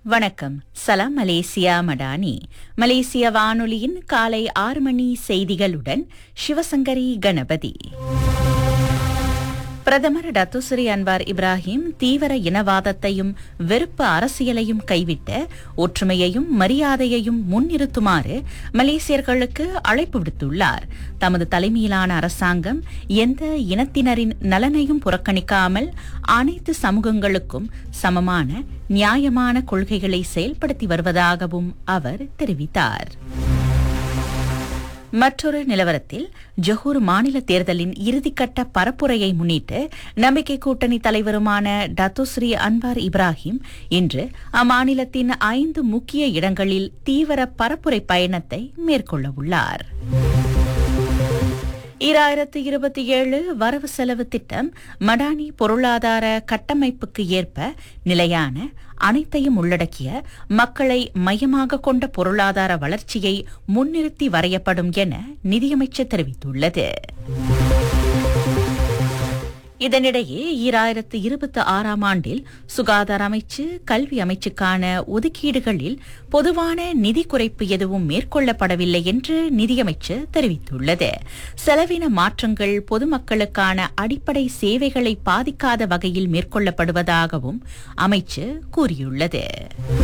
வணக்கம் சலாம் மலேசியா மடானி மலேசிய வானொலியின் காலை ஆறு மணி செய்திகளுடன் சிவசங்கரி கணபதி பிரதமர் டத்துஸ்ரீ அன்வார் இப்ராஹிம் தீவிர இனவாதத்தையும் வெறுப்பு அரசியலையும் கைவிட்ட ஒற்றுமையையும் மரியாதையையும் முன்னிறுத்துமாறு மலேசியர்களுக்கு அழைப்பு விடுத்துள்ளார் தமது தலைமையிலான அரசாங்கம் எந்த இனத்தினரின் நலனையும் புறக்கணிக்காமல் அனைத்து சமூகங்களுக்கும் சமமான நியாயமான கொள்கைகளை செயல்படுத்தி வருவதாகவும் அவர் தெரிவித்தார் மற்றொரு நிலவரத்தில் ஜொஹூர் மாநில தேர்தலின் இறுதிக்கட்ட பரப்புரையை முன்னிட்டு நம்பிக்கை கூட்டணி தலைவருமான டத்துஸ்ரீ அன்வார் இப்ராஹிம் இன்று அம்மாநிலத்தின் ஐந்து முக்கிய இடங்களில் தீவிர பரப்புரை பயணத்தை மேற்கொள்ள உள்ளார் ஈராயிரத்து இருபத்தி ஏழு வரவு செலவு திட்டம் மடானி பொருளாதார கட்டமைப்புக்கு ஏற்ப நிலையான அனைத்தையும் உள்ளடக்கிய மக்களை மையமாக கொண்ட பொருளாதார வளர்ச்சியை முன்னிறுத்தி வரையப்படும் என நிதியமைச்சர் தெரிவித்துள்ளது இதனிடையே ஈராயிரத்து இருபத்தி ஆறாம் ஆண்டில் சுகாதார அமைச்சு கல்வி அமைச்சுக்கான ஒதுக்கீடுகளில் பொதுவான நிதி குறைப்பு எதுவும் மேற்கொள்ளப்படவில்லை என்று நிதியமைச்சர் தெரிவித்துள்ளது செலவின மாற்றங்கள் பொதுமக்களுக்கான அடிப்படை சேவைகளை பாதிக்காத வகையில் மேற்கொள்ளப்படுவதாகவும் அமைச்சு கூறியுள்ளது